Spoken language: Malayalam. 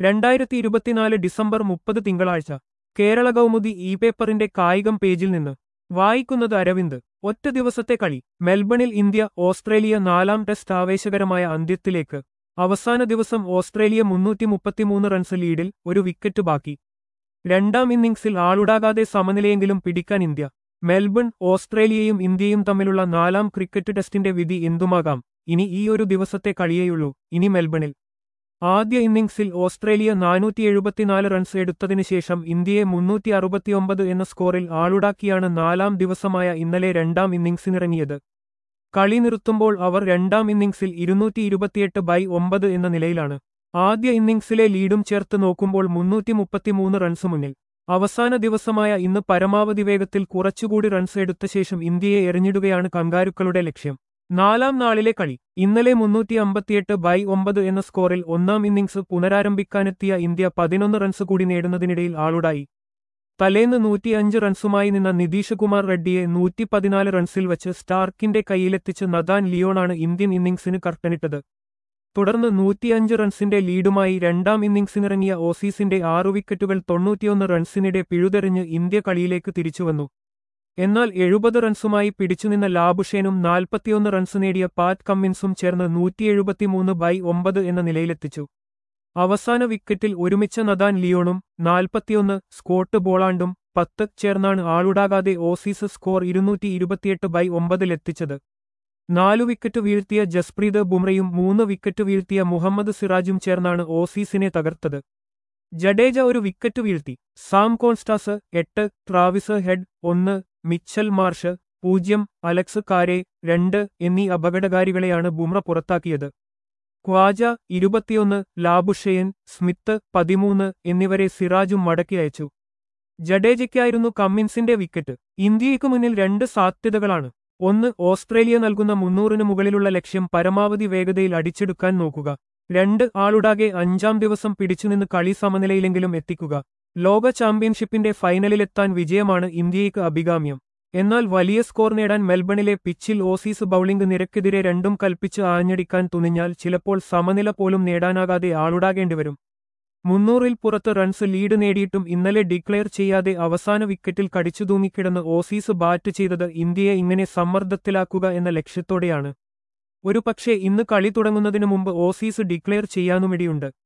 രണ്ടായിരത്തി ഇരുപത്തിനാല് ഡിസംബർ മുപ്പത് തിങ്കളാഴ്ച കേരള കൗമുദി ഇ പേപ്പറിന്റെ കായികം പേജിൽ നിന്ന് വായിക്കുന്നത് അരവിന്ദ് ഒറ്റ ദിവസത്തെ കളി മെൽബണിൽ ഇന്ത്യ ഓസ്ട്രേലിയ നാലാം ടെസ്റ്റ് ആവേശകരമായ അന്ത്യത്തിലേക്ക് അവസാന ദിവസം ഓസ്ട്രേലിയ മുന്നൂറ്റി മുപ്പത്തിമൂന്ന് റൺസ് ലീഡിൽ ഒരു വിക്കറ്റ് ബാക്കി രണ്ടാം ഇന്നിംഗ്സിൽ ആളുടാകാതെ സമനിലയെങ്കിലും പിടിക്കാൻ ഇന്ത്യ മെൽബൺ ഓസ്ട്രേലിയയും ഇന്ത്യയും തമ്മിലുള്ള നാലാം ക്രിക്കറ്റ് ടെസ്റ്റിന്റെ വിധി എന്തുമാകാം ഇനി ഈ ഒരു ദിവസത്തെ കളിയേയുള്ളൂ ഇനി മെൽബണിൽ ആദ്യ ഇന്നിംഗ്സിൽ ഓസ്ട്രേലിയ നാനൂറ്റി എഴുപത്തിനാല് റൺസ് എടുത്തതിനു ശേഷം ഇന്ത്യയെ മുന്നൂറ്റി അറുപത്തിയൊമ്പത് എന്ന സ്കോറിൽ ആളുടാക്കിയാണ് നാലാം ദിവസമായ ഇന്നലെ രണ്ടാം ഇന്നിംഗ്സിനിറങ്ങിയത് കളി നിർത്തുമ്പോൾ അവർ രണ്ടാം ഇന്നിംഗ്സിൽ ഇരുന്നൂറ്റി ഇരുപത്തിയെട്ട് ബൈ ഒമ്പത് എന്ന നിലയിലാണ് ആദ്യ ഇന്നിംഗ്സിലെ ലീഡും ചേർത്ത് നോക്കുമ്പോൾ മുന്നൂറ്റി മുപ്പത്തിമൂന്ന് റൺസ് മുന്നിൽ അവസാന ദിവസമായ ഇന്ന് പരമാവധി വേഗത്തിൽ കുറച്ചുകൂടി റൺസ് എടുത്ത ശേഷം ഇന്ത്യയെ എറിഞ്ഞിടുകയാണ് കങ്കാരുക്കളുടെ ലക്ഷ്യം നാലാം നാളിലെ കളി ഇന്നലെ മുന്നൂറ്റി അമ്പത്തിയെട്ട് ബൈ ഒമ്പത് എന്ന സ്കോറിൽ ഒന്നാം ഇന്നിംഗ്സ് പുനരാരംഭിക്കാനെത്തിയ ഇന്ത്യ പതിനൊന്ന് റൺസ് കൂടി നേടുന്നതിനിടയിൽ ആളുടായി തലേന്ന് നൂറ്റിയഞ്ച് റൺസുമായി നിന്ന നിതീഷ് കുമാർ റെഡ്ഡിയെ നൂറ്റി പതിനാല് റൺസിൽ വച്ച് സ്റ്റാർക്കിന്റെ കൈയിലെത്തിച്ച് നദാൻ ലിയോണാണ് ഇന്ത്യൻ ഇന്നിംഗ്സിന് കർട്ടനിട്ടത് തുടർന്ന് നൂറ്റിയഞ്ച് റൺസിന്റെ ലീഡുമായി രണ്ടാം ഇന്നിംഗ്സിനിറങ്ങിയ ഓസീസിന്റെ ആറു വിക്കറ്റുകൾ തൊണ്ണൂറ്റിയൊന്ന് റൺസിനിടെ പിഴുതെറിഞ്ഞ് ഇന്ത്യ കളിയിലേക്ക് തിരിച്ചുവന്നു എന്നാൽ എഴുപത് റൺസുമായി പിടിച്ചുനിന്ന ലാബുഷേനും നാൽപ്പത്തിയൊന്ന് റൺസ് നേടിയ പാറ്റ് കമ്മിൻസും ചേർന്ന് നൂറ്റിയെഴുപത്തിമൂന്ന് ബൈ ഒമ്പത് എന്ന നിലയിലെത്തിച്ചു അവസാന വിക്കറ്റിൽ ഒരുമിച്ച നദാൻ ലിയോണും നാൽപ്പത്തിയൊന്ന് സ്കോട്ട് ബോളാണ്ടും പത്ത് ചേർന്നാണ് ആളുടാകാതെ ഓസീസ് സ്കോർ ഇരുന്നൂറ്റി ഇരുപത്തിയെട്ട് ബൈ ഒമ്പതിലെത്തിച്ചത് നാലു വിക്കറ്റ് വീഴ്ത്തിയ ജസ്പ്രീത് ബുംറയും മൂന്ന് വിക്കറ്റ് വീഴ്ത്തിയ മുഹമ്മദ് സിറാജും ചേർന്നാണ് ഓസീസിനെ തകർത്തത് ജഡേജ ഒരു വിക്കറ്റ് വീഴ്ത്തി സാം കോൺസ്റ്റാസ് എട്ട് ട്രാവിസ് ഹെഡ് ഒന്ന് മിച്ചൽ മാർഷ് പൂജ്യം അലക്സ് കാരെ രണ്ട് എന്നീ അപകടകാരികളെയാണ് ബുംറ പുറത്താക്കിയത് ഖ്വാജ ഇരുപത്തിയൊന്ന് ലാബുഷയൻ സ്മിത്ത് പതിമൂന്ന് എന്നിവരെ സിറാജും മടക്കി അയച്ചു ജഡേജയ്ക്കായിരുന്നു കമ്മിൻസിന്റെ വിക്കറ്റ് ഇന്ത്യയ്ക്കു മുന്നിൽ രണ്ട് സാധ്യതകളാണ് ഒന്ന് ഓസ്ട്രേലിയ നൽകുന്ന മുന്നൂറിന് മുകളിലുള്ള ലക്ഷ്യം പരമാവധി വേഗതയിൽ അടിച്ചെടുക്കാൻ നോക്കുക രണ്ട് ആളുടാകെ അഞ്ചാം ദിവസം പിടിച്ചുനിന്ന് കളി സമനിലയിലെങ്കിലും എത്തിക്കുക ലോക ചാമ്പ്യൻഷിപ്പിന്റെ ഫൈനലിലെത്താൻ വിജയമാണ് ഇന്ത്യയ്ക്ക് അഭികാമ്യം എന്നാൽ വലിയ സ്കോർ നേടാൻ മെൽബണിലെ പിച്ചിൽ ഓസീസ് ബൌളിംഗ് നിരക്കെതിരെ രണ്ടും കൽപ്പിച്ച് ആഞ്ഞടിക്കാൻ തുനിഞ്ഞാൽ ചിലപ്പോൾ സമനില പോലും നേടാനാകാതെ ആളുടാകേണ്ടിവരും മുന്നൂറിൽ പുറത്ത് റൺസ് ലീഡ് നേടിയിട്ടും ഇന്നലെ ഡിക്ലെയർ ചെയ്യാതെ അവസാന വിക്കറ്റിൽ കടിച്ചു തൂങ്ങിക്കിടന്ന് ഓസീസ് ബാറ്റ് ചെയ്തത് ഇന്ത്യയെ ഇങ്ങനെ സമ്മർദ്ദത്തിലാക്കുക എന്ന ലക്ഷ്യത്തോടെയാണ് ഒരു പക്ഷേ ഇന്ന് കളി തുടങ്ങുന്നതിനു മുമ്പ് ഓസീസ് ഡിക്ലെയർ ചെയ്യാനുമിടിയുണ്ട്